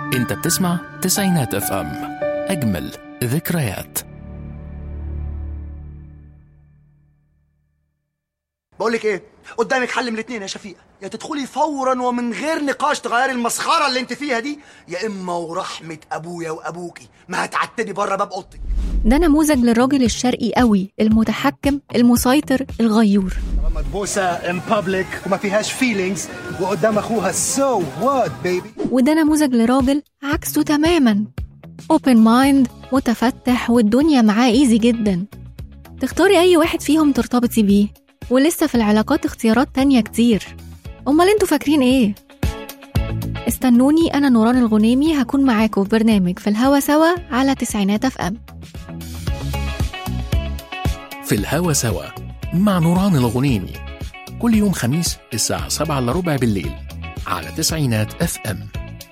انت بتسمع تسعينات اف ام اجمل ذكريات بقول لك ايه قدامك حل من الاثنين يا شفيقه يا تدخلي فورا ومن غير نقاش تغيري المسخره اللي انت فيها دي يا اما ورحمه ابويا وابوكي ما هتعتبي بره باب اوضتك ده نموذج للراجل الشرقي قوي المتحكم المسيطر الغيور مدبوسة ان بابليك وما فيهاش فيلينجز وقدام اخوها سو وات بيبي وده نموذج لراجل عكسه تماما اوبن مايند متفتح والدنيا معاه ايزي جدا تختاري اي واحد فيهم ترتبطي بيه ولسه في العلاقات اختيارات تانية كتير امال انتوا فاكرين ايه استنوني انا نوران الغنيمي هكون معاكم في برنامج في الهوا سوا على تسعينات اف ام في الهوا سوا مع نوران الغنيمي كل يوم خميس الساعة 7 إلا ربع بالليل على تسعينات اف ام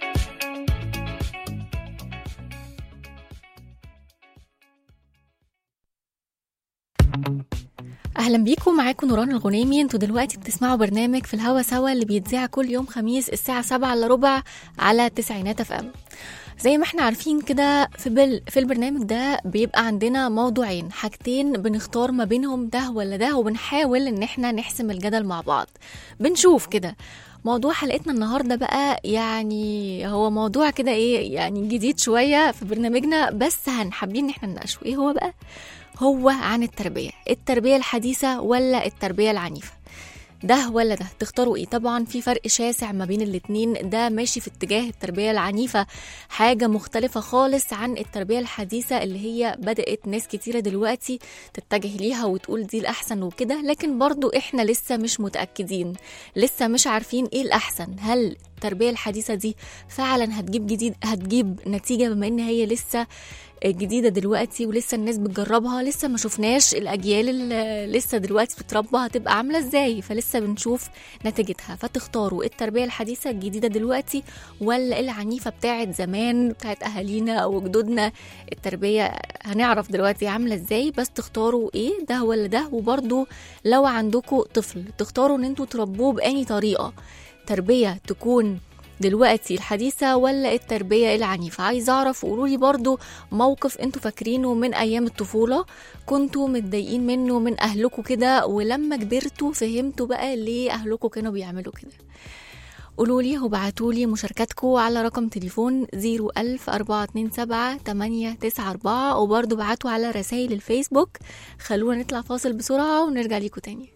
اهلا بيكم معاكم نوران الغنيمي انتوا دلوقتي بتسمعوا برنامج في الهوا سوا اللي بيتذاع كل يوم خميس الساعه 7 الا ربع على تسعينات اف ام زي ما احنا عارفين كده في بل في البرنامج ده بيبقى عندنا موضوعين حاجتين بنختار ما بينهم ده ولا ده وبنحاول ان احنا نحسم الجدل مع بعض بنشوف كده موضوع حلقتنا النهارده بقى يعني هو موضوع كده ايه يعني جديد شويه في برنامجنا بس هنحبين ان احنا نناقشه ايه هو بقى هو عن التربية التربية الحديثة ولا التربية العنيفة ده ولا ده تختاروا ايه طبعا في فرق شاسع ما بين الاتنين ده ماشي في اتجاه التربية العنيفة حاجة مختلفة خالص عن التربية الحديثة اللي هي بدأت ناس كتيرة دلوقتي تتجه ليها وتقول دي الأحسن وكده لكن برضو احنا لسه مش متأكدين لسه مش عارفين ايه الأحسن هل التربية الحديثة دي فعلا هتجيب جديد هتجيب نتيجة بما ان هي لسه جديدة دلوقتي ولسه الناس بتجربها لسه ما شفناش الأجيال اللي لسه دلوقتي بتتربى هتبقى عاملة ازاي فلسه بنشوف نتيجتها فتختاروا التربية الحديثة الجديدة دلوقتي ولا العنيفة بتاعت زمان بتاعت أهالينا أو جدودنا التربية هنعرف دلوقتي عاملة ازاي بس تختاروا ايه ده ولا ده وبرضو لو عندكم طفل تختاروا ان انتوا تربوه بأي طريقة تربية تكون دلوقتي الحديثة ولا التربية العنيفة عايز أعرف قولوا لي برضو موقف انتوا فاكرينه من أيام الطفولة كنتوا متضايقين منه من أهلكم كده ولما كبرتوا فهمتوا بقى ليه أهلكم كانوا بيعملوا كده قولوا لي وبعتوا لي مشاركاتكم على رقم تليفون 01000 427 894 وبرضو بعتوا على رسائل الفيسبوك خلونا نطلع فاصل بسرعة ونرجع ليكم تاني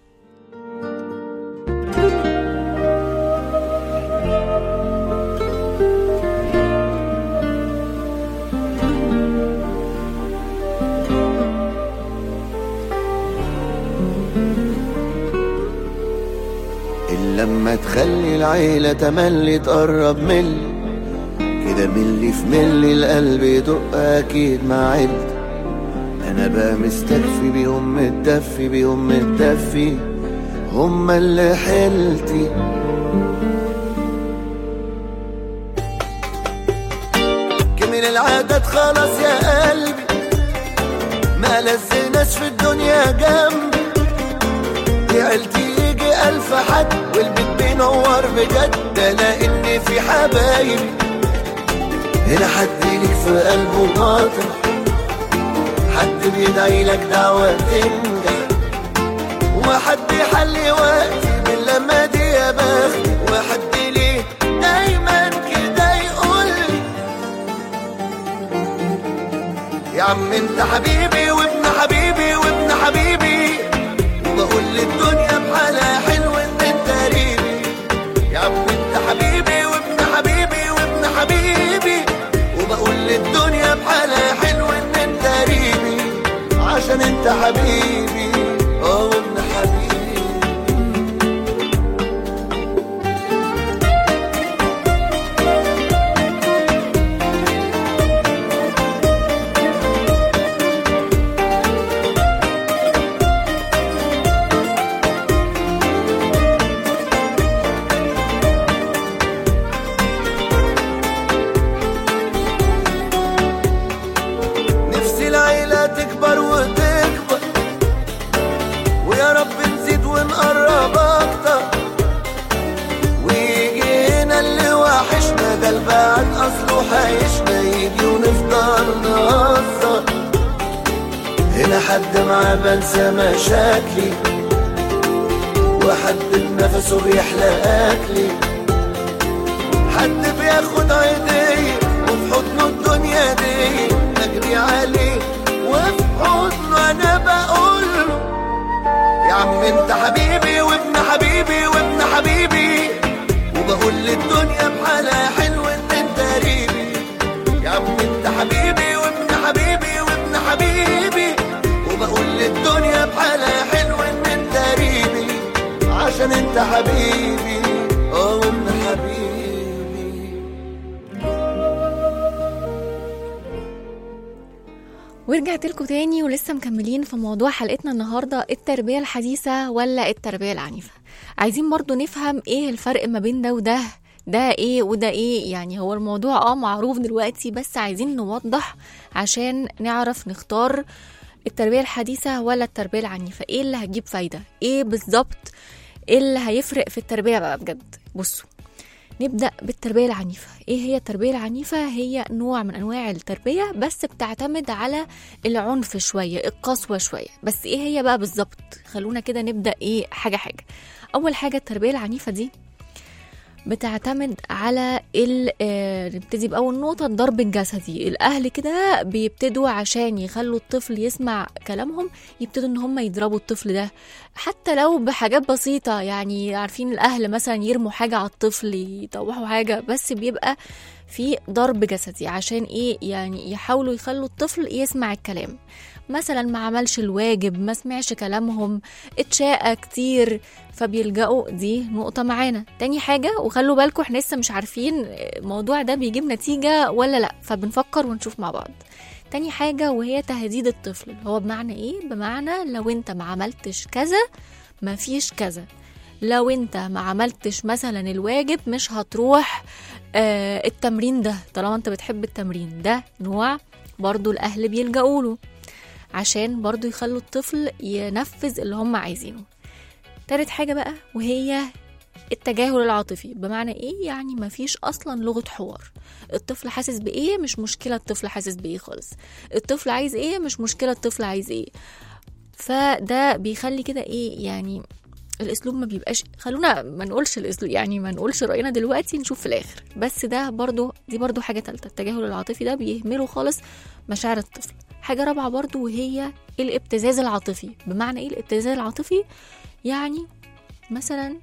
إلا لما تخلي العيلة تملي تقرب ملي كده ملي في ملي القلب يدق أكيد مع عيلتي أنا بقى مستكفي بيهم متدفي بيهم متدفي هما اللي حيلتي كمل العادات خلاص يا قلبي ما لزناش في الدنيا جنبي دي عيلتي يجي ألف حد والبيت بينور بجد ألاقي إن في حبايبي هنا حد ليك في قلبه باطل حد بيدعي لك دعوة تنجح وحد يحلي وقتي من لما دي يا بختي وحد ليه دايما كده يقول لي يا عم انت حبيبي وابن حبيبي وابن حبيبي وبقول للدنيا بحالها حلو ان انت قريبي يا عم انت حبيبي وابن حبيبي وابن حبيبي وبقول للدنيا بحالها حلو ان انت قريبي عشان انت حبيبي اه وابن حبيبي نفسي العيلة تكبر وتكبر حد معاه بنسى مشاكلي وحد بنفسه بيحلى أكلي حد بياخد عيدي وفي حضنه الدنيا دي بجري عليه وفي حضنه أنا بقول له يا عم انت حبيبي وابن حبيبي وابن حبيبي وبقول للدنيا بحالها حلو ان انت قريبي يا عم انت حبيبي وابن حبيبي وابن حبيبي وبقول للدنيا بحالها حلو ان انت قريبي عشان انت حبيبي اه وابن حبيبي ورجعت لكم تاني ولسه مكملين في موضوع حلقتنا النهارده التربيه الحديثه ولا التربيه العنيفه عايزين برضو نفهم ايه الفرق ما بين ده وده ده ايه وده ايه يعني هو الموضوع اه معروف دلوقتي بس عايزين نوضح عشان نعرف نختار التربيه الحديثه ولا التربيه العنيفه ايه اللي هتجيب فايده ايه بالظبط ايه اللي هيفرق في التربيه بقى بجد بصوا نبدأ بالتربية العنيفة إيه هي التربية العنيفة؟ هي نوع من أنواع التربية بس بتعتمد على العنف شوية القسوة شوية بس إيه هي بقى بالظبط؟ خلونا كده نبدأ إيه حاجة حاجة أول حاجة التربية العنيفة دي بتعتمد على ال آه، نبتدي بأول نقطة الضرب الجسدي الأهل كده بيبتدوا عشان يخلوا الطفل يسمع كلامهم يبتدوا إن هم يضربوا الطفل ده حتى لو بحاجات بسيطة يعني عارفين الأهل مثلا يرموا حاجة على الطفل يطوحوا حاجة بس بيبقى في ضرب جسدي عشان إيه يعني يحاولوا يخلوا الطفل يسمع الكلام مثلا ما عملش الواجب ما سمعش كلامهم اتشاقى كتير فبيلجأوا دي نقطة معانا تاني حاجة وخلوا بالكم احنا لسه مش عارفين الموضوع ده بيجيب نتيجة ولا لا فبنفكر ونشوف مع بعض تاني حاجة وهي تهديد الطفل اللي هو بمعنى ايه بمعنى لو انت ما عملتش كذا مفيش كذا لو انت ما عملتش مثلا الواجب مش هتروح آه التمرين ده طالما انت بتحب التمرين ده نوع برضو الاهل بيلجأوا له عشان برضو يخلوا الطفل ينفذ اللي هم عايزينه تالت حاجة بقى وهي التجاهل العاطفي بمعنى ايه يعني مفيش اصلا لغة حوار الطفل حاسس بايه مش مشكلة الطفل حاسس بايه خالص الطفل عايز ايه مش مشكلة الطفل عايز ايه فده بيخلي كده ايه يعني الاسلوب ما بيبقاش خلونا ما نقولش الاسلوب يعني ما نقولش راينا دلوقتي نشوف في الاخر بس ده برضو دي برضو حاجه ثالثه التجاهل العاطفي ده بيهملوا خالص مشاعر الطفل حاجه رابعه برضو وهي الابتزاز العاطفي بمعنى ايه الابتزاز العاطفي يعني مثلا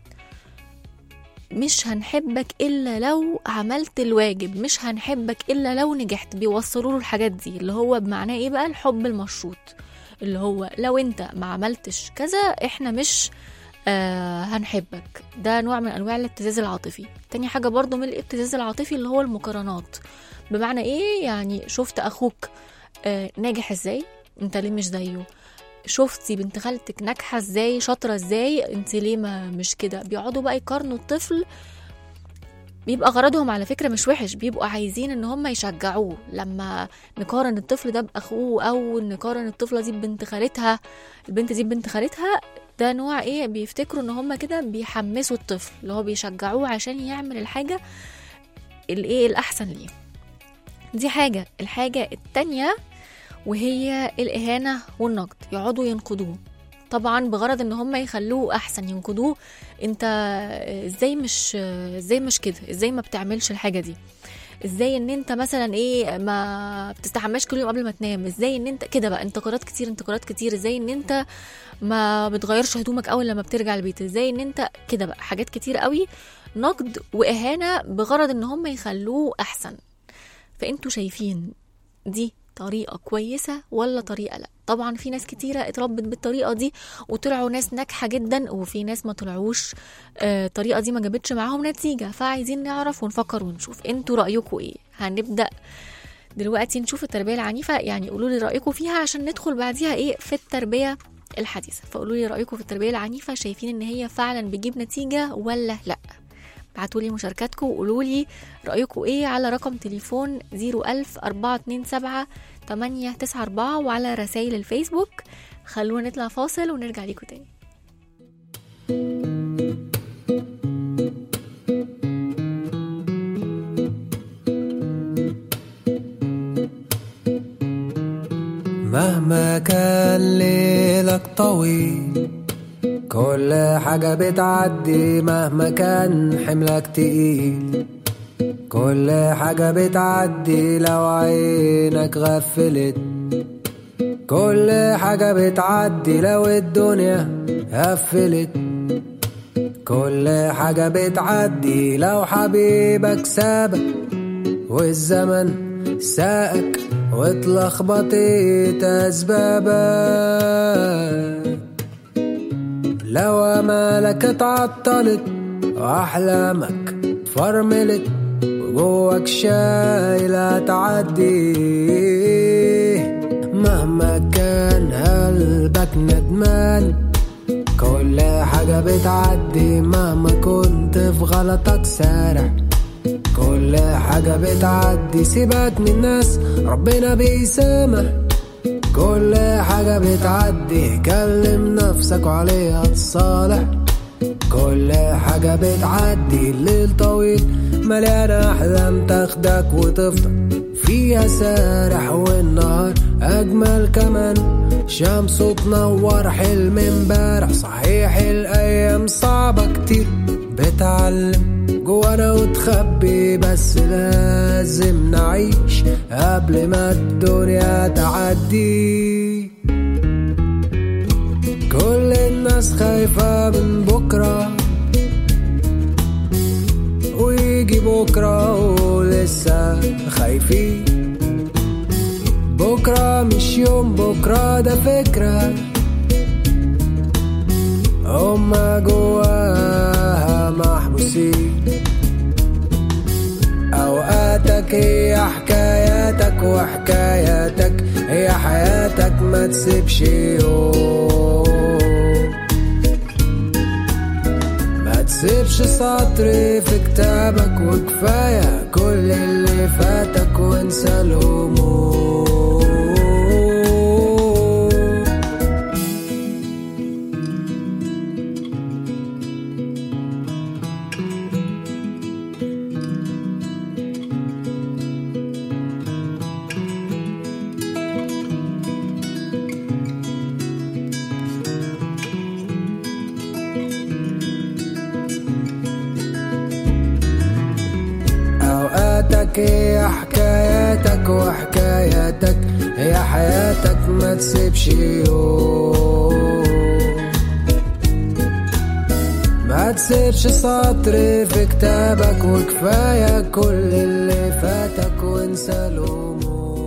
مش هنحبك الا لو عملت الواجب مش هنحبك الا لو نجحت بيوصلوا له الحاجات دي اللي هو بمعناه ايه بقى الحب المشروط اللي هو لو انت ما عملتش كذا احنا مش آه هنحبك ده نوع من انواع الابتزاز العاطفي تاني حاجه برضو من الابتزاز العاطفي اللي هو المقارنات بمعنى ايه يعني شفت اخوك آه ناجح ازاي انت ليه مش زيه شفتي بنت خالتك ناجحه ازاي شاطره ازاي انت ليه ما مش كده بيقعدوا بقى يقارنوا الطفل بيبقى غرضهم على فكرة مش وحش بيبقوا عايزين ان هم يشجعوه لما نقارن الطفل ده باخوه او نقارن الطفلة دي ببنت خالتها البنت دي ببنت خالتها ده نوع ايه بيفتكروا ان هم كده بيحمسوا الطفل اللي هو بيشجعوه عشان يعمل الحاجة الايه الاحسن ليه دي حاجة الحاجة التانية وهي الإهانة والنقد يقعدوا ينقدوه طبعا بغرض ان هم يخلوه احسن ينقدوه انت ازاي مش ازاي مش كده ازاي ما بتعملش الحاجه دي ازاي ان انت مثلا ايه ما بتستحماش كل يوم قبل ما تنام ازاي ان انت كده بقى انتقادات كتير انتقادات كتير ازاي ان انت ما بتغيرش هدومك اول لما بترجع البيت ازاي ان انت كده بقى حاجات كتير قوي نقد واهانه بغرض ان هم يخلوه احسن فانتوا شايفين دي طريقة كويسة ولا طريقة لا طبعا في ناس كتيرة اتربت بالطريقة دي وطلعوا ناس ناجحة جدا وفي ناس ما طلعوش آه، الطريقة دي ما جابتش معاهم نتيجة فعايزين نعرف ونفكر ونشوف انتوا رأيكم ايه هنبدأ دلوقتي نشوف التربية العنيفة يعني قولوا لي رأيكم فيها عشان ندخل بعديها ايه في التربية الحديثة فقولوا لي رأيكم في التربية العنيفة شايفين ان هي فعلا بتجيب نتيجة ولا لا ابعتوا لي مشاركاتكم وقولوا لي رأيكم ايه على رقم تليفون 01000 427 894 وعلى رسائل الفيسبوك خلونا نطلع فاصل ونرجع ليكم تاني مهما مهما كان ليلك طويل كل حاجة بتعدي مهما كان حملك تقيل كل حاجة بتعدي لو عينك غفلت كل حاجة بتعدي لو الدنيا قفلت كل حاجة بتعدي لو حبيبك سابك والزمن ساقك واتلخبطت أسبابك لو أمالك اتعطلت وأحلامك فرملت وجواك شايلة تعدي مهما كان قلبك ندمان كل حاجة بتعدي مهما كنت في غلطك سارح كل حاجة بتعدي سيبك من الناس ربنا بيسامح كل حاجة بتعدي كلم نفسك وعليها تصالح كل حاجة بتعدي الليل طويل مليانة أحلام تاخدك وتفضل فيها سارح والنهار أجمل كمان شمس تنور حلم امبارح صحيح الأيام صعبة كتير بتعلم جوانا وتخبي بس لازم نعيش قبل ما الدنيا تعدي كل الناس خايفة من بكرة ويجي بكرة ولسه خايفين بكرة مش يوم بكرة ده فكرة هما جواها محبوسين أوقاتك هي حكاياتك وحكاياتك هي حياتك ما تسيبش يوم ما تسيبش سطر في كتابك وكفاية كل اللي فاتك وانسى الهموم أوقاتك هي حكاياتك وحكاياتك هي حياتك ما تسيبش يوم ما تسيبش سطر في كتابك وكفاية كل اللي فاتك وانسى الهموم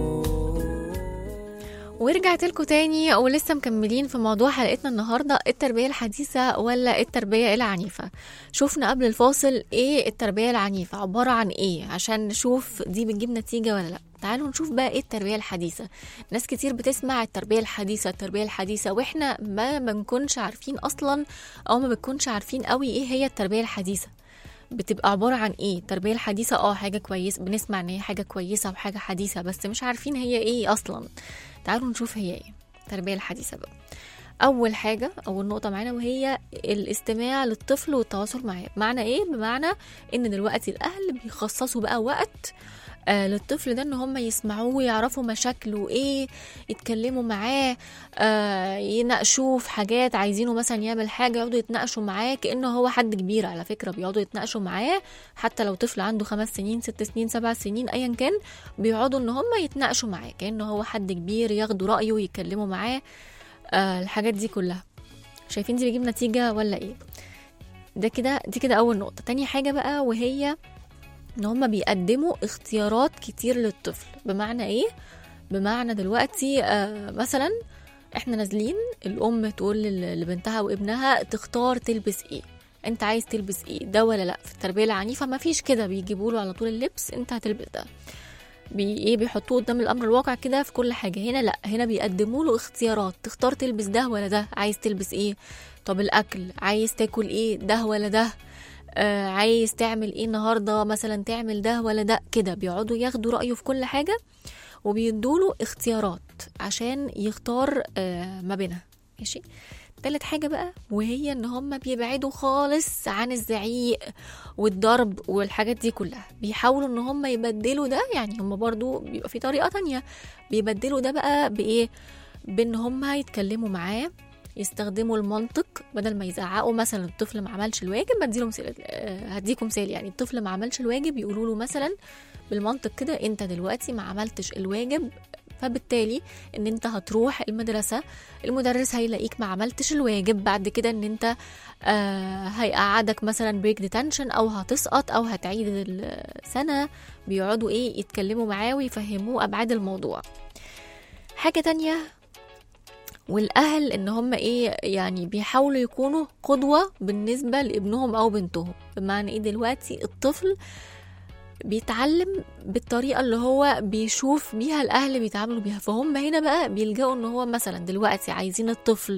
ورجعت لكم تاني ولسه مكملين في موضوع حلقتنا النهارده التربيه الحديثه ولا التربيه العنيفه شفنا قبل الفاصل ايه التربيه العنيفه عباره عن ايه عشان نشوف دي بتجيب نتيجه ولا لا تعالوا نشوف بقى ايه التربيه الحديثه ناس كتير بتسمع التربيه الحديثه التربيه الحديثه واحنا ما بنكونش عارفين اصلا او ما بنكونش عارفين قوي ايه هي التربيه الحديثه بتبقى عبارة عن ايه التربية الحديثة اه حاجة كويس بنسمع ان هي حاجة كويسة وحاجة حديثة بس مش عارفين هي ايه اصلا تعالوا نشوف هي ايه التربية الحديثة بقى اول حاجة اول نقطة معانا وهي الاستماع للطفل والتواصل معاه بمعنى ايه بمعنى ان دلوقتي الاهل بيخصصوا بقى وقت آه للطفل ده ان هم يسمعوه ويعرفوا مشاكله ايه يتكلموا معاه آه يناقشوه في حاجات عايزينه مثلا يعمل حاجه يقعدوا يتناقشوا معاه كانه هو حد كبير على فكره بيقعدوا يتناقشوا معاه حتى لو طفل عنده خمس سنين ست سنين سبع سنين ايا كان بيقعدوا ان هم يتناقشوا معاه كانه هو حد كبير ياخدوا رايه ويتكلموا معاه آه الحاجات دي كلها شايفين دي بيجيب نتيجه ولا ايه ده كده دي كده اول نقطه تاني حاجه بقى وهي ان هم بيقدموا اختيارات كتير للطفل بمعنى ايه بمعنى دلوقتي آه مثلا احنا نازلين الام تقول لل- لبنتها وابنها تختار تلبس ايه انت عايز تلبس ايه ده ولا لا في التربيه العنيفه ما فيش كده بيجيبوا له على طول اللبس انت هتلبس ده بي ايه بيحطوه قدام الامر الواقع كده في كل حاجه هنا لا هنا بيقدموا له اختيارات تختار تلبس ده ولا ده عايز تلبس ايه طب الاكل عايز تاكل ايه ده ولا ده آه عايز تعمل ايه النهارده مثلا تعمل ده ولا ده كده بيقعدوا ياخدوا رايه في كل حاجه وبيدوله اختيارات عشان يختار آه ما بينها ماشي تالت حاجة بقى وهي ان هم بيبعدوا خالص عن الزعيق والضرب والحاجات دي كلها بيحاولوا ان هم يبدلوا ده يعني هم برضو بيبقى في طريقة تانية بيبدلوا ده بقى بايه بان هما يتكلموا معاه يستخدموا المنطق بدل ما يزعقوا مثلا الطفل ما عملش الواجب بديله مثال آه، هديكم مثال يعني الطفل ما عملش الواجب يقولوا له مثلا بالمنطق كده انت دلوقتي ما عملتش الواجب فبالتالي ان انت هتروح المدرسة المدرس هيلاقيك ما عملتش الواجب بعد كده ان انت آه هيقعدك مثلا بريك ديتنشن او هتسقط او هتعيد السنة بيقعدوا ايه يتكلموا معاه ويفهموه ابعاد الموضوع حاجة تانية والاهل ان هم ايه يعني بيحاولوا يكونوا قدوة بالنسبة لابنهم او بنتهم بمعنى ايه دلوقتي الطفل بيتعلم بالطريقة اللي هو بيشوف بيها الأهل بيتعاملوا بيها فهم هنا بقى بيلجأوا إن هو مثلا دلوقتي عايزين الطفل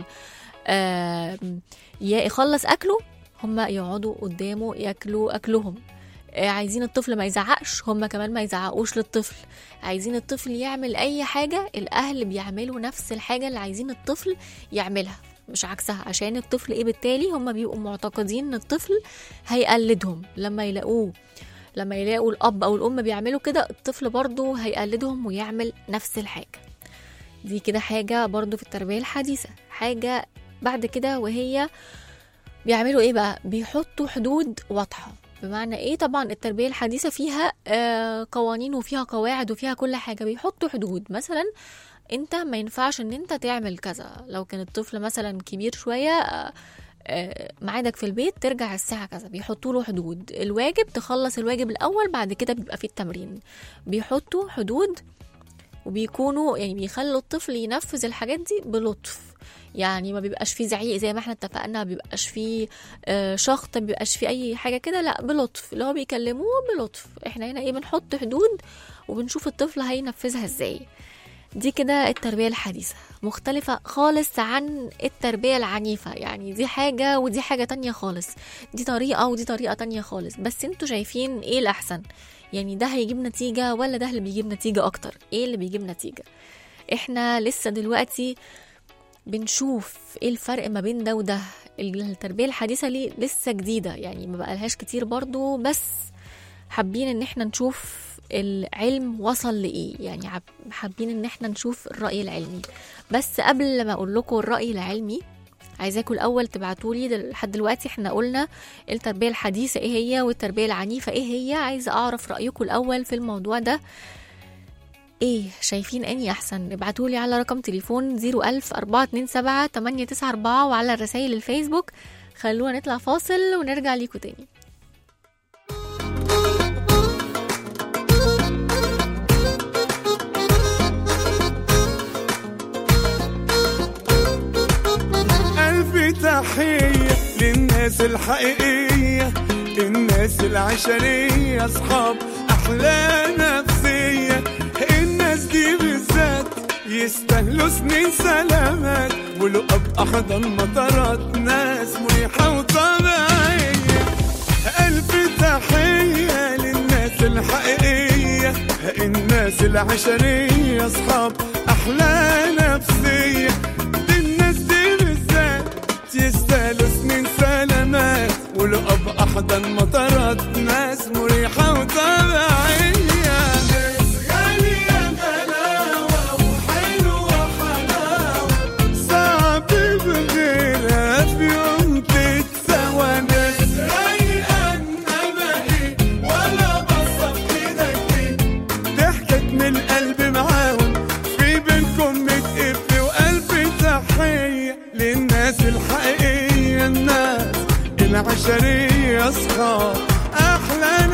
آم، يا يخلص أكله هم يقعدوا قدامه ياكلوا أكلهم آه، عايزين الطفل ما يزعقش هم كمان ما يزعقوش للطفل عايزين الطفل يعمل أي حاجة الأهل بيعملوا نفس الحاجة اللي عايزين الطفل يعملها مش عكسها عشان الطفل ايه بالتالي هم بيبقوا معتقدين ان الطفل هيقلدهم لما يلاقوه لما يلاقوا الأب أو الأم بيعملوا كده الطفل برضه هيقلدهم ويعمل نفس الحاجة دي كده حاجة برضه في التربية الحديثة حاجة بعد كده وهي بيعملوا ايه بقى بيحطوا حدود واضحة بمعنى ايه طبعا التربية الحديثة فيها آه قوانين وفيها قواعد وفيها كل حاجة بيحطوا حدود مثلا انت ما ينفعش ان انت تعمل كذا لو كان الطفل مثلا كبير شوية آه آه، ميعادك في البيت ترجع الساعة كذا بيحطوا له حدود الواجب تخلص الواجب الأول بعد كده بيبقى فيه التمرين بيحطوا حدود وبيكونوا يعني بيخلوا الطفل ينفذ الحاجات دي بلطف يعني ما بيبقاش فيه زعيق زي ما احنا اتفقنا ما بيبقاش فيه آه، شخط ما بيبقاش فيه اي حاجه كده لا بلطف اللي هو بيكلموه بلطف احنا هنا ايه بنحط حدود وبنشوف الطفل هينفذها ازاي دي كده التربية الحديثة مختلفة خالص عن التربية العنيفة يعني دي حاجة ودي حاجة تانية خالص دي طريقة ودي طريقة تانية خالص بس انتوا شايفين ايه الأحسن يعني ده هيجيب نتيجة ولا ده اللي بيجيب نتيجة أكتر ايه اللي بيجيب نتيجة احنا لسه دلوقتي بنشوف ايه الفرق ما بين ده وده التربية الحديثة ليه لسه جديدة يعني ما بقالهاش كتير برضو بس حابين ان احنا نشوف العلم وصل لايه يعني عب- حابين ان احنا نشوف الرأي العلمي بس قبل ما اقول لكم الرأي العلمي عايزاكم الاول تبعتوا لي دل- لحد دلوقتي احنا قلنا التربيه الحديثه ايه هي والتربيه العنيفه ايه هي عايزه اعرف رايكم الاول في الموضوع ده ايه شايفين اني احسن ابعتوا لي على رقم تليفون 01000 427 894 وعلى رسائل الفيسبوك خلونا نطلع فاصل ونرجع ليكم تاني ألف تحية للناس الحقيقية الناس العشرية أصحاب أحلى نفسية الناس دي بالذات يستاهلوا سنين سلامات ولقب أحضن مطارات ناس مريحة وطبيعية ألف تحية للناس الحقيقية الناس العشرية أصحاب أحلى نفسية دي الناس دي بالذات يستاهلوا سنين سلامات ولقب أحضن مطارات ناس مريحة وطبيعية ناس غالية غلاوة وحلوة حلاوة صعب بغيرها في يوم تتسوى ناس رايقة إنما إيه ولا بصف إيدك ضحكت من القلب معاهم في بينكم متقف وقلبي تحية للناس الحقيقية الناس العشرية أصحاب أحلى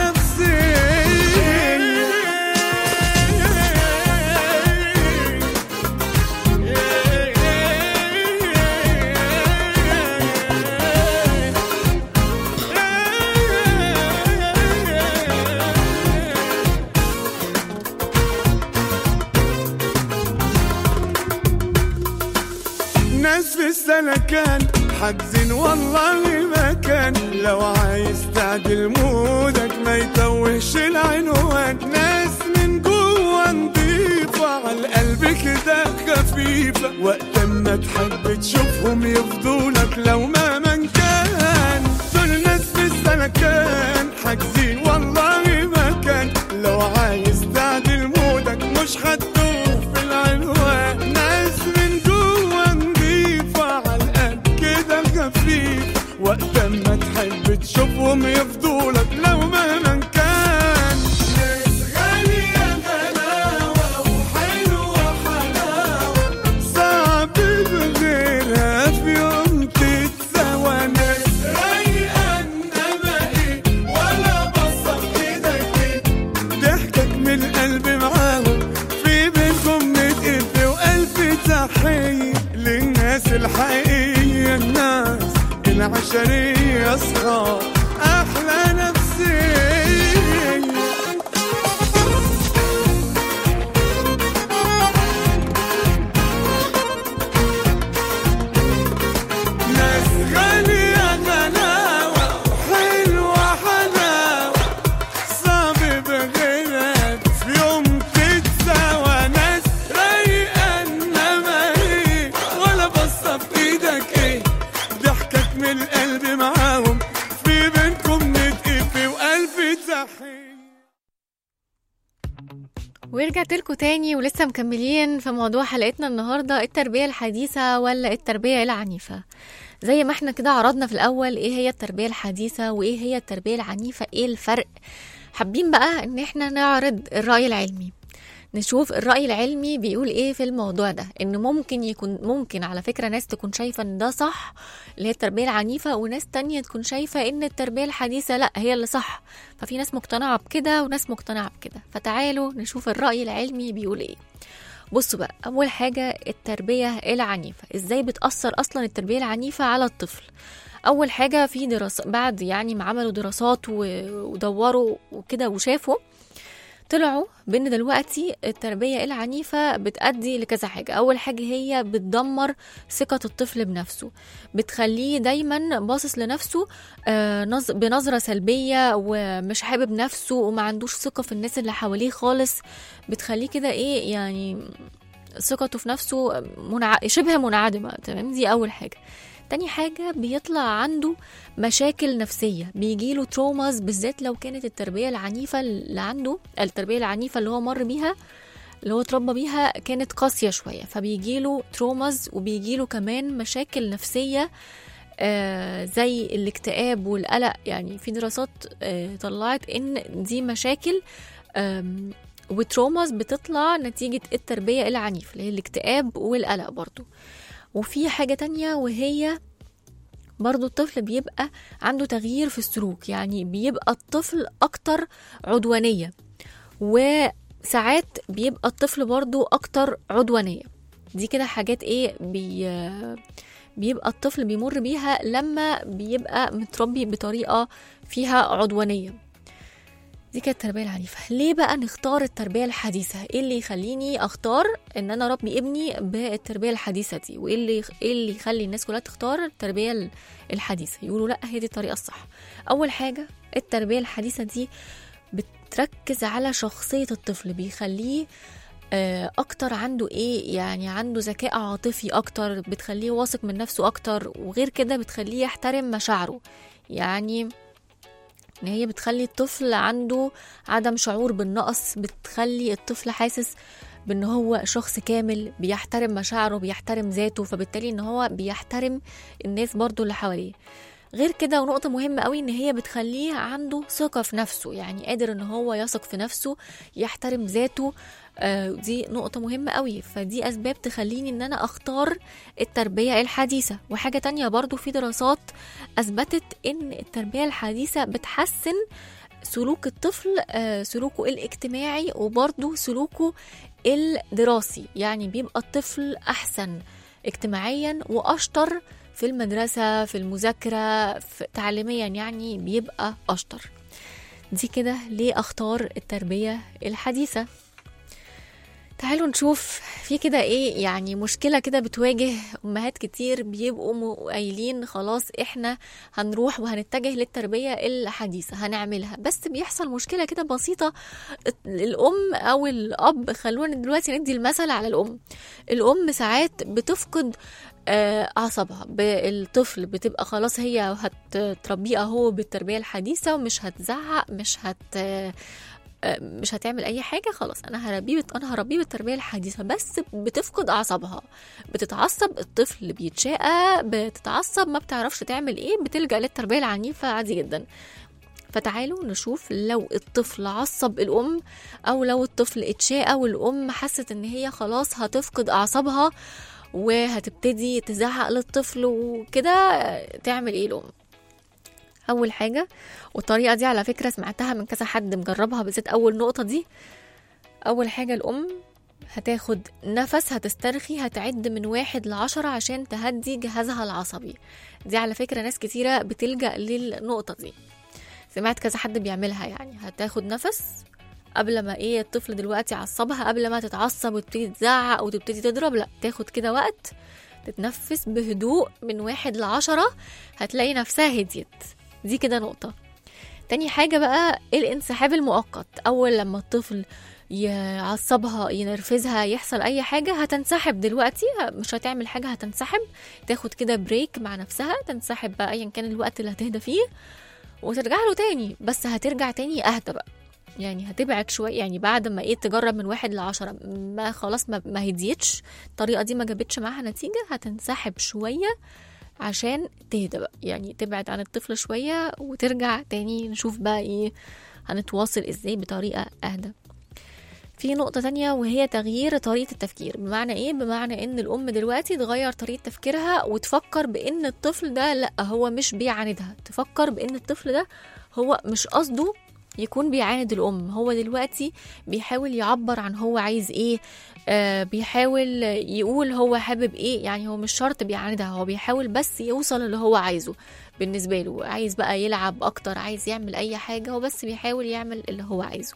نفسية ناس في السلكان حاجزين والله ما كان لو عايز تعدل مودك ما يتوهش العنوان ناس من جوه نضيفة على القلب كده خفيفة وقت ما تحب تشوفهم يفضولك لو ما من كان دول ناس في السلكان حاجزين والله ما كان لو عايز تعدل مودك مش هتدوخ في العنوان ناس من جوه شوفهم يفضولك لو مهما كان ناس غالية غلاوة وحلوة حلاوة صعب بغيرها في يوم تتساوى ناس رايقة انما ايه ولا بصة ايدك ايه ضحكك من القلب معاهم في بينكم نتقف وألف تحية للناس الحقيقية الناس العشرية أصحاب أحلى نفسية ناس غالية غلاوة وحلوة حلاوة صعب بغيرها في يوم تتساوى ناس رايقة انما ايه ولا بصة في ايدك ايه ضحكك من القلب معاهم في بينكم نتقفي والف تحية ورجعت لكم تاني ولسه مكملين في موضوع حلقتنا النهارده التربيه الحديثه ولا التربيه العنيفه زي ما احنا كده عرضنا في الاول ايه هي التربيه الحديثه وايه هي التربيه العنيفه ايه الفرق حابين بقى ان احنا نعرض الراي العلمي نشوف الرأي العلمي بيقول ايه في الموضوع ده ان ممكن يكون ممكن على فكرة ناس تكون شايفة ان ده صح اللي هي التربية العنيفة وناس تانية تكون شايفة ان التربية الحديثة لا هي اللي صح ففي ناس مقتنعة بكده وناس مقتنعة بكده فتعالوا نشوف الرأي العلمي بيقول ايه بصوا بقى اول حاجة التربية العنيفة ازاي بتأثر اصلا التربية العنيفة على الطفل اول حاجة في دراسة بعد يعني ما عملوا دراسات و- ودوروا وكده وشافوا طلعوا بان دلوقتي التربيه العنيفه بتؤدي لكذا حاجه اول حاجه هي بتدمر ثقه الطفل بنفسه بتخليه دايما باصص لنفسه آه، نظ- بنظره سلبيه ومش حابب نفسه وما عندوش ثقه في الناس اللي حواليه خالص بتخليه كده ايه يعني ثقته في نفسه منع... شبه منعدمه تمام دي اول حاجه تاني حاجة بيطلع عنده مشاكل نفسية بيجيله تروماز بالذات لو كانت التربية العنيفة اللي عنده التربية العنيفة اللي هو مر بيها اللي هو اتربى بيها كانت قاسية شوية فبيجيله تروماز وبيجيله كمان مشاكل نفسية آه زي الاكتئاب والقلق يعني في دراسات آه طلعت ان دي مشاكل آم، وتروماز بتطلع نتيجة التربية العنيفة اللي هي الاكتئاب والقلق برضو وفي حاجة تانية وهي برضو الطفل بيبقى عنده تغيير في السلوك يعني بيبقى الطفل أكتر عدوانية وساعات بيبقى الطفل برضو أكتر عدوانية دي كده حاجات ايه بي بيبقى الطفل بيمر بيها لما بيبقى متربي بطريقة فيها عدوانية دي كانت التربية العنيفة ليه بقى نختار التربية الحديثة ايه اللي يخليني اختار ان انا اربي ابني بالتربية الحديثة دي وايه اللي ايه اللي يخلي الناس كلها تختار التربية ال- الحديثة يقولوا لا هي دي الطريقة الصح اول حاجة التربية الحديثة دي بتركز على شخصية الطفل بيخليه آه، اكتر عنده ايه يعني عنده ذكاء عاطفي اكتر بتخليه واثق من نفسه اكتر وغير كده بتخليه يحترم مشاعره يعني ان هي بتخلي الطفل عنده عدم شعور بالنقص بتخلي الطفل حاسس بان هو شخص كامل بيحترم مشاعره بيحترم ذاته فبالتالي ان هو بيحترم الناس برضو اللي حواليه غير كده ونقطة مهمة قوي ان هي بتخليه عنده ثقة في نفسه يعني قادر ان هو يثق في نفسه يحترم ذاته آه، دي نقطة مهمة قوي فدي أسباب تخليني إن أنا أختار التربية الحديثة وحاجة تانية برضو في دراسات أثبتت إن التربية الحديثة بتحسن سلوك الطفل آه، سلوكه الاجتماعي وبرضو سلوكه الدراسي يعني بيبقى الطفل أحسن اجتماعيا وأشطر في المدرسة في المذاكرة في تعليميا يعني بيبقى أشطر دي كده ليه أختار التربية الحديثة تعالوا نشوف في كده ايه يعني مشكله كده بتواجه امهات كتير بيبقوا م- قايلين خلاص احنا هنروح وهنتجه للتربيه الحديثه هنعملها بس بيحصل مشكله كده بسيطه الام او الاب خلونا دلوقتي ندي المثل على الام الام ساعات بتفقد آه، اعصابها ب- الطفل بتبقى خلاص هي هتربيه اهو بالتربيه الحديثه ومش هتزعق مش هت آه، مش هتعمل اي حاجه خلاص انا هربيه بت... انا هربيه بالتربيه الحديثه بس بتفقد اعصابها بتتعصب الطفل بيتشقى بتتعصب ما بتعرفش تعمل ايه بتلجا للتربيه العنيفه عادي جدا فتعالوا نشوف لو الطفل عصب الام او لو الطفل اتشاقى والام حست ان هي خلاص هتفقد اعصابها وهتبتدي تزعق للطفل وكده تعمل ايه الام اول حاجه والطريقه دي على فكره سمعتها من كذا حد مجربها بالذات اول نقطه دي اول حاجه الام هتاخد نفس هتسترخي هتعد من واحد لعشرة عشان تهدي جهازها العصبي دي على فكرة ناس كتيرة بتلجأ للنقطة دي سمعت كذا حد بيعملها يعني هتاخد نفس قبل ما ايه الطفل دلوقتي عصبها قبل ما تتعصب وتبتدي تزعق او تبتدي تضرب لا تاخد كده وقت تتنفس بهدوء من واحد لعشرة هتلاقي نفسها هديت دي كده نقطة تاني حاجة بقى الانسحاب المؤقت أول لما الطفل يعصبها ينرفزها يحصل أي حاجة هتنسحب دلوقتي مش هتعمل حاجة هتنسحب تاخد كده بريك مع نفسها تنسحب بقى أيا كان الوقت اللي هتهدى فيه وترجع له تاني بس هترجع تاني أهدى بقى يعني هتبعد شوية يعني بعد ما ايه تجرب من واحد لعشرة ما خلاص ما, ما هديتش الطريقة دي ما جابتش معاها نتيجة هتنسحب شوية عشان تهدى بقى يعني تبعد عن الطفل شوية وترجع تاني نشوف بقى ايه هنتواصل ازاي بطريقة اهدى في نقطة تانية وهي تغيير طريقة التفكير بمعنى ايه؟ بمعنى ان الام دلوقتي تغير طريقة تفكيرها وتفكر بان الطفل ده لا هو مش بيعاندها تفكر بان الطفل ده هو مش قصده يكون بيعاند الام هو دلوقتي بيحاول يعبر عن هو عايز ايه آه بيحاول يقول هو حابب ايه يعني هو مش شرط بيعاندها هو بيحاول بس يوصل اللي هو عايزه بالنسبة له عايز بقى يلعب اكتر عايز يعمل اي حاجة هو بس بيحاول يعمل اللي هو عايزه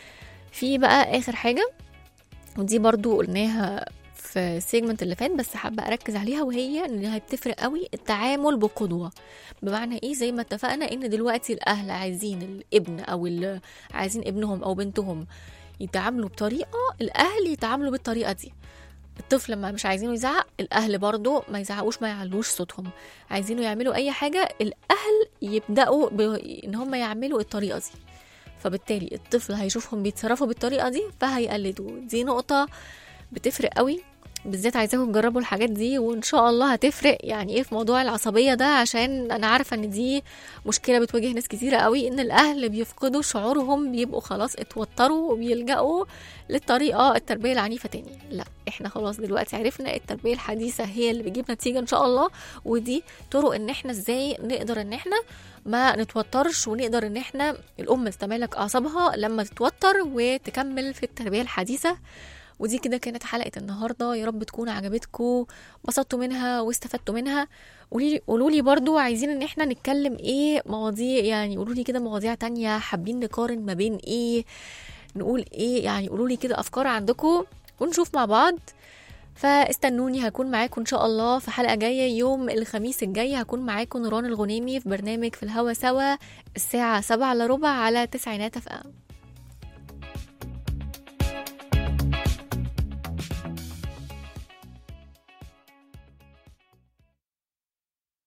في بقى اخر حاجة ودي برضو قلناها في السيجمنت اللي فات بس حابة أركز عليها وهي إنها بتفرق قوي التعامل بقدوة بمعنى إيه زي ما اتفقنا إن دلوقتي الأهل عايزين الابن أو ال- عايزين ابنهم أو بنتهم يتعاملوا بطريقة الأهل يتعاملوا بالطريقة دي الطفل لما مش عايزينه يزعق الأهل برضو ما يزعقوش ما يعلوش صوتهم عايزينه يعملوا أي حاجة الأهل يبدأوا ب... إن هم يعملوا الطريقة دي فبالتالي الطفل هيشوفهم بيتصرفوا بالطريقة دي فهيقلدوا دي نقطة بتفرق قوي بالذات عايزاكم تجربوا الحاجات دي وان شاء الله هتفرق يعني ايه في موضوع العصبيه ده عشان انا عارفه ان دي مشكله بتواجه ناس كتيره قوي ان الاهل بيفقدوا شعورهم بيبقوا خلاص اتوتروا وبيلجأوا للطريقه التربيه العنيفه تاني لا احنا خلاص دلوقتي عرفنا التربيه الحديثه هي اللي بتجيب نتيجه ان شاء الله ودي طرق ان احنا ازاي نقدر ان احنا ما نتوترش ونقدر ان احنا الام تتمالك اعصابها لما تتوتر وتكمل في التربيه الحديثه ودي كده كانت حلقة النهاردة يا رب تكون عجبتكم بسطتوا منها واستفدتوا منها قولوا لي برضو عايزين ان احنا نتكلم ايه مواضيع يعني قولوا لي كده مواضيع تانية حابين نقارن ما بين ايه نقول ايه يعني قولوا لي كده افكار عندكم ونشوف مع بعض فاستنوني هكون معاكم ان شاء الله في حلقة جاية يوم الخميس الجاي هكون معاكم نوران الغنيمي في برنامج في الهوا سوا الساعة سبعة الا ربع على تسعينات اف ام